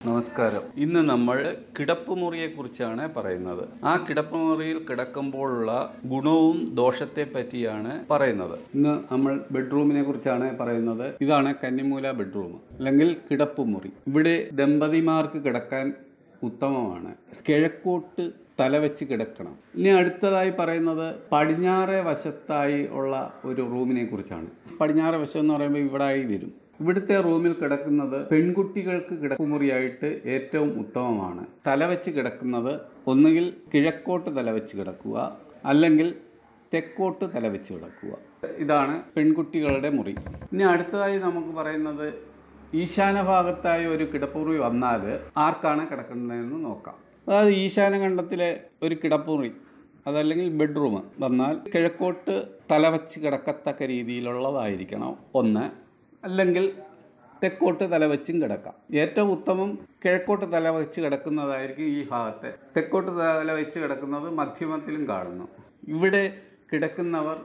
നമസ്കാരം ഇന്ന് നമ്മൾ കിടപ്പുമുറിയെ കുറിച്ചാണ് പറയുന്നത് ആ കിടപ്പുമുറിയിൽ കിടക്കുമ്പോഴുള്ള ഗുണവും ദോഷത്തെ പറ്റിയാണ് പറയുന്നത് ഇന്ന് നമ്മൾ ബെഡ്റൂമിനെ കുറിച്ചാണ് പറയുന്നത് ഇതാണ് കന്നിമൂല ബെഡ്റൂം അല്ലെങ്കിൽ കിടപ്പുമുറി ഇവിടെ ദമ്പതിമാർക്ക് കിടക്കാൻ ഉത്തമമാണ് കിഴക്കോട്ട് തലവെച്ച് കിടക്കണം ഇനി അടുത്തതായി പറയുന്നത് പടിഞ്ഞാറേ വശത്തായി ഉള്ള ഒരു റൂമിനെ കുറിച്ചാണ് പടിഞ്ഞാറേ വശം എന്ന് പറയുമ്പോൾ ഇവിടെ ആയി വരും ഇവിടുത്തെ റൂമിൽ കിടക്കുന്നത് പെൺകുട്ടികൾക്ക് കിടക്കുമുറിയായിട്ട് ഏറ്റവും ഉത്തമമാണ് തലവെച്ച് കിടക്കുന്നത് ഒന്നുകിൽ കിഴക്കോട്ട് തലവെച്ച് കിടക്കുക അല്ലെങ്കിൽ തെക്കോട്ട് തലവെച്ച് കിടക്കുക ഇതാണ് പെൺകുട്ടികളുടെ മുറി ഇനി അടുത്തതായി നമുക്ക് പറയുന്നത് ഈശാന ഭാഗത്തായി ഒരു കിടപ്പുമുറി വന്നാൽ ആർക്കാണ് കിടക്കുന്നതെന്ന് നോക്കാം അതായത് ഈശാന ഖണ്ഡത്തിലെ ഒരു കിടപ്പുമുറി അതല്ലെങ്കിൽ ബെഡ്റൂം വന്നാൽ കിഴക്കോട്ട് തലവച്ച് കിടക്കത്തക്ക രീതിയിലുള്ളതായിരിക്കണം ഒന്ന് അല്ലെങ്കിൽ തെക്കോട്ട് തലവച്ചും കിടക്കാം ഏറ്റവും ഉത്തമം കിഴക്കോട്ട് തലവച്ച് കിടക്കുന്നതായിരിക്കും ഈ ഭാഗത്തെ തെക്കോട്ട് തലവച്ച് കിടക്കുന്നത് മധ്യമത്തിലും കാണുന്നു ഇവിടെ കിടക്കുന്നവർ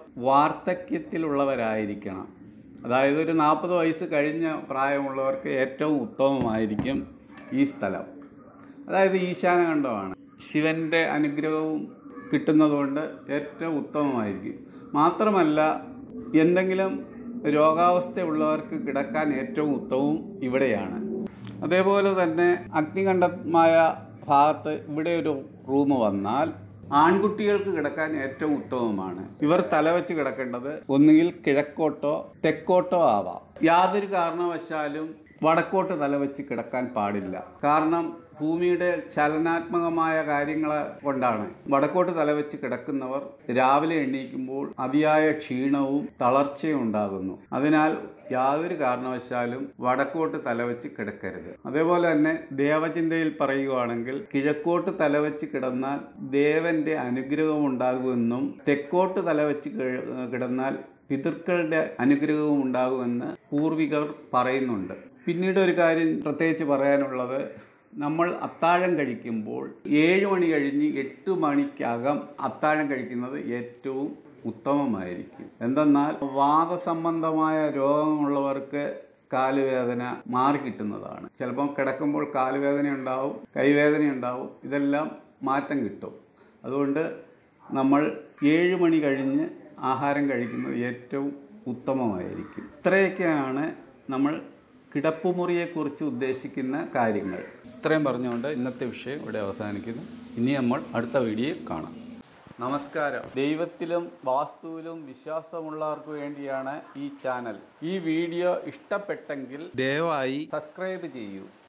വാർദ്ധക്യത്തിലുള്ളവരായിരിക്കണം അതായത് ഒരു നാൽപ്പത് വയസ്സ് കഴിഞ്ഞ പ്രായമുള്ളവർക്ക് ഏറ്റവും ഉത്തമമായിരിക്കും ഈ സ്ഥലം അതായത് ഈശാനഖണ്ഡമാണ് ശിവൻ്റെ അനുഗ്രഹവും കിട്ടുന്നതുകൊണ്ട് ഏറ്റവും ഉത്തമമായിരിക്കും മാത്രമല്ല എന്തെങ്കിലും രോഗാവസ്ഥയുള്ളവർക്ക് കിടക്കാൻ ഏറ്റവും ഉത്തമവും ഇവിടെയാണ് അതേപോലെ തന്നെ അഗ്നികണ്ഠമായ ഭാഗത്ത് ഇവിടെ ഒരു റൂം വന്നാൽ ആൺകുട്ടികൾക്ക് കിടക്കാൻ ഏറ്റവും ഉത്തമമാണ് ഇവർ തലവെച്ച് കിടക്കേണ്ടത് ഒന്നുകിൽ കിഴക്കോട്ടോ തെക്കോട്ടോ ആവാം യാതൊരു കാരണവശാലും വടക്കോട്ട് തലവെച്ച് കിടക്കാൻ പാടില്ല കാരണം ഭൂമിയുടെ ചലനാത്മകമായ കാര്യങ്ങൾ കൊണ്ടാണ് വടക്കോട്ട് തലവെച്ച് കിടക്കുന്നവർ രാവിലെ എണീക്കുമ്പോൾ അതിയായ ക്ഷീണവും തളർച്ചയും ഉണ്ടാകുന്നു അതിനാൽ യാതൊരു കാരണവശാലും വടക്കോട്ട് തലവെച്ച് കിടക്കരുത് അതേപോലെ തന്നെ ദേവചിന്തയിൽ പറയുകയാണെങ്കിൽ കിഴക്കോട്ട് തലവെച്ച് കിടന്നാൽ ദേവന്റെ അനുഗ്രഹം ഉണ്ടാകുമെന്നും തെക്കോട്ട് തലവെച്ച് കിഴ- കിടന്നാൽ പിതൃക്കളുടെ അനുഗ്രഹവും ഉണ്ടാകുമെന്ന് പൂർവികർ പറയുന്നുണ്ട് പിന്നീട് ഒരു കാര്യം പ്രത്യേകിച്ച് പറയാനുള്ളത് നമ്മൾ അത്താഴം കഴിക്കുമ്പോൾ ഏഴ് മണി കഴിഞ്ഞ് എട്ട് മണിക്കകം അത്താഴം കഴിക്കുന്നത് ഏറ്റവും ഉത്തമമായിരിക്കും എന്തെന്നാൽ വാദസംബന്ധമായ രോഗമുള്ളവർക്ക് കാലുവേദന മാറി കിട്ടുന്നതാണ് ചിലപ്പം കിടക്കുമ്പോൾ കാലുവേദന ഉണ്ടാവും കൈവേദന ഉണ്ടാവും ഇതെല്ലാം മാറ്റം കിട്ടും അതുകൊണ്ട് നമ്മൾ ഏഴ് മണി കഴിഞ്ഞ് ആഹാരം കഴിക്കുന്നത് ഏറ്റവും ഉത്തമമായിരിക്കും ഇത്രയൊക്കെയാണ് നമ്മൾ കിടപ്പുമുറിയെക്കുറിച്ച് ഉദ്ദേശിക്കുന്ന കാര്യങ്ങൾ ഇത്രയും പറഞ്ഞുകൊണ്ട് ഇന്നത്തെ വിഷയം ഇവിടെ അവസാനിക്കുന്നു ഇനി നമ്മൾ അടുത്ത വീഡിയോയിൽ കാണാം നമസ്കാരം ദൈവത്തിലും വാസ്തുവിലും വിശ്വാസമുള്ളവർക്ക് വേണ്ടിയാണ് ഈ ചാനൽ ഈ വീഡിയോ ഇഷ്ടപ്പെട്ടെങ്കിൽ ദയവായി സബ്സ്ക്രൈബ് ചെയ്യൂ